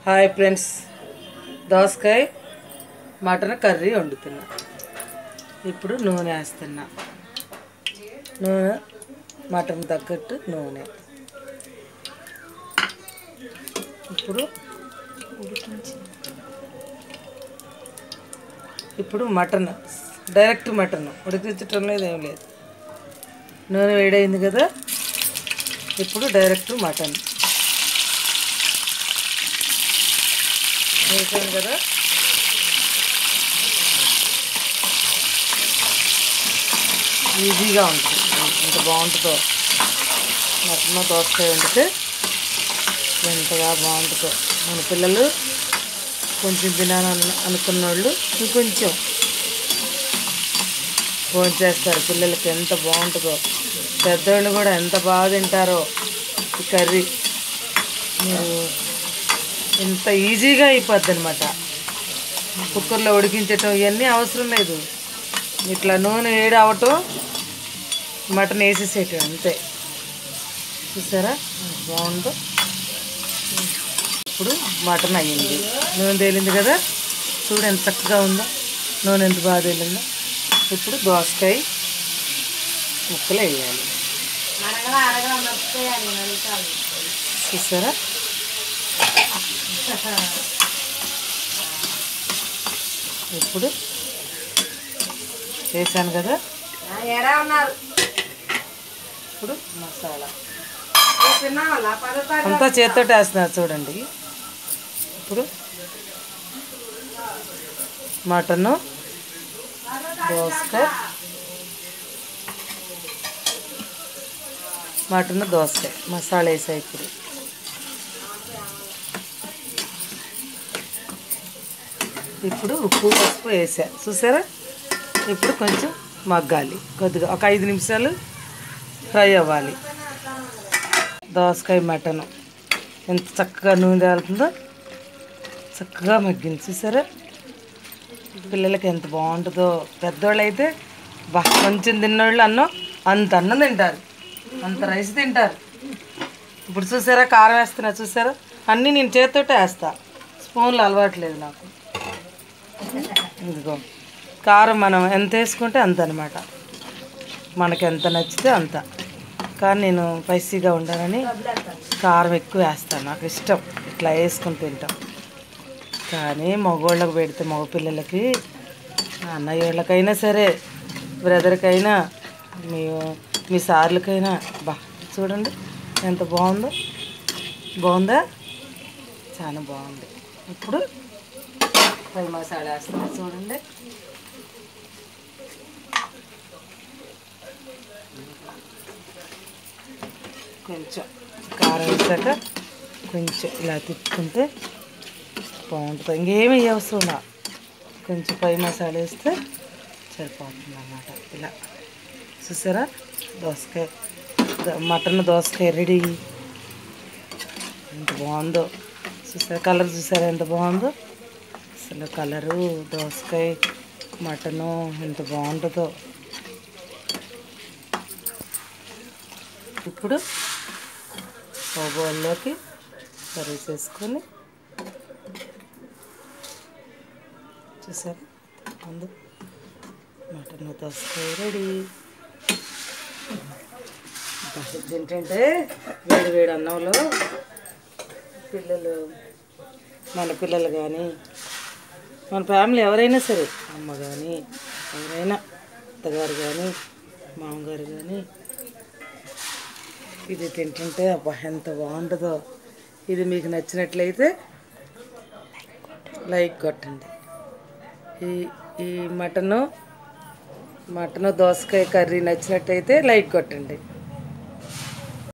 hi friends దోసకాయ mutton curry వండుతున్నా ఇప్పుడు నూనె వేస్తున్నా నూనె మటన్ తగ్గట్టు నూనె ఇప్పుడు ఇప్పుడు మటన్ డైరెక్ట్ మటన్ ఉడికించటం లేదు ఏం లేదు నూనె వేడైంది కదా ఇప్పుడు డైరెక్ట్ మటన్ వేసాను కదా ఈజీగా ఉంటుంది ఎంత బాగుంటుందో మటన్ దోసకాయ వండితే ఎంతగా బాగుంటుందో మన పిల్లలు కొంచెం తినాలని అనుకున్న వాళ్ళు ఇంకొంచెం ఫోన్ చేస్తారు పిల్లలకి ఎంత బాగుంటుందో పెద్దవాళ్ళు కూడా ఎంత బాగా తింటారో ఈ కర్రీ మీరు ఎంత ఈజీగా అయిపోద్ది అనమాట కుక్కర్లో ఉడికించటం ఇవన్నీ అవసరం లేదు ఇట్లా నూనె వేడి అవటం మటన్ వేసేసేయటం అంతే చూసారా బాగుందో ఇప్పుడు మటన్ అయ్యింది నూనె తేలింది కదా చూడు ఎంత చక్కగా ఉందో నూనె ఎంత బాగా తేలిందో ఇప్పుడు దోసకాయ ముక్కలు వేయాలి చూసారా ఇప్పుడు వేసాను కదా ఎడా ఉన్నారు ఇప్పుడు మసాలా తిన్నావాళ్ళ పదో అంతా చేతితో వేస్తున్నారు చూడండి ఇప్పుడు మటను దోసకాయ మటన్ దోసకాయ మసాలా వేసా ఇప్పుడు ఇప్పుడు ఉప్పు పసుపు వేసా చూసారా ఇప్పుడు కొంచెం మగ్గాలి కొద్దిగా ఒక ఐదు నిమిషాలు ఫ్రై అవ్వాలి దోసకాయ మటను ఎంత చక్కగా నూనె తేలుతుందో చక్కగా మగ్గింది చూసారా పిల్లలకి ఎంత బాగుంటుందో పెద్దవాళ్ళు అయితే బా కొంచెం తిన్నోళ్ళు అన్నం అంత అన్నం తింటారు అంత రైస్ తింటారు ఇప్పుడు చూసారా కారం వేస్తున్నా చూసారా అన్నీ నేను చేతితోటే వేస్తా స్పూన్లు అలవాట్లేదు నాకు ఇదిగో కారం మనం ఎంత వేసుకుంటే అంత అనమాట మనకి ఎంత నచ్చితే అంత కానీ నేను స్పైసీగా ఉండాలని కారం ఎక్కువ వేస్తాను నాకు ఇష్టం ఇట్లా వేసుకుని తింటాం కానీ మగవాళ్ళకి పెడితే మగ పిల్లలకి అన్నయ్య వాళ్ళకైనా సరే బ్రదర్కైనా మీ మీ సార్లకైనా బా చూడండి ఎంత బాగుందో బాగుందా చాలా బాగుంది ఇప్పుడు పై మసాలా వేస్తున్నా చూడండి కొంచెం కారం వేసాక కొంచెం ఇలా తిప్పుకుంటే బాగుంటుంది ఇంకేమీ అవసరం లా కొంచెం పై మసాలా వేస్తే సరిపోతుంది అన్నమాట ఇలా చూసారా దోసకాయ ద- మటన్ దోసకాయ రెడీ ఎంత బాగుందో చూసారా కలర్ చూసారా ఎంత బాగుందో అసలు కలరు దోసకాయ మటను ఎంత బాగుంటుందో ఇప్పుడు ఒక బౌల్లోకి కర్రీ చేసుకొని చూసారా ముందు మటన్ దోసకాయ రెడీ ఏంటంటే వేడి వేడి అన్నంలో పిల్లలు మన పిల్లలు కానీ మన ఫ్యామిలీ ఎవరైనా సరే అమ్మ కానీ ఎవరైనా అత్తగారు కానీ మామగారు కానీ ఇది తింటుంటే అబ్బా ఎంత బాగుంటుందో ఇది మీకు నచ్చినట్లయితే లైక్ కొట్టండి ఈ ఈ మటను మటను దోసకాయ కర్రీ నచ్చినట్టయితే లైక్ కొట్టండి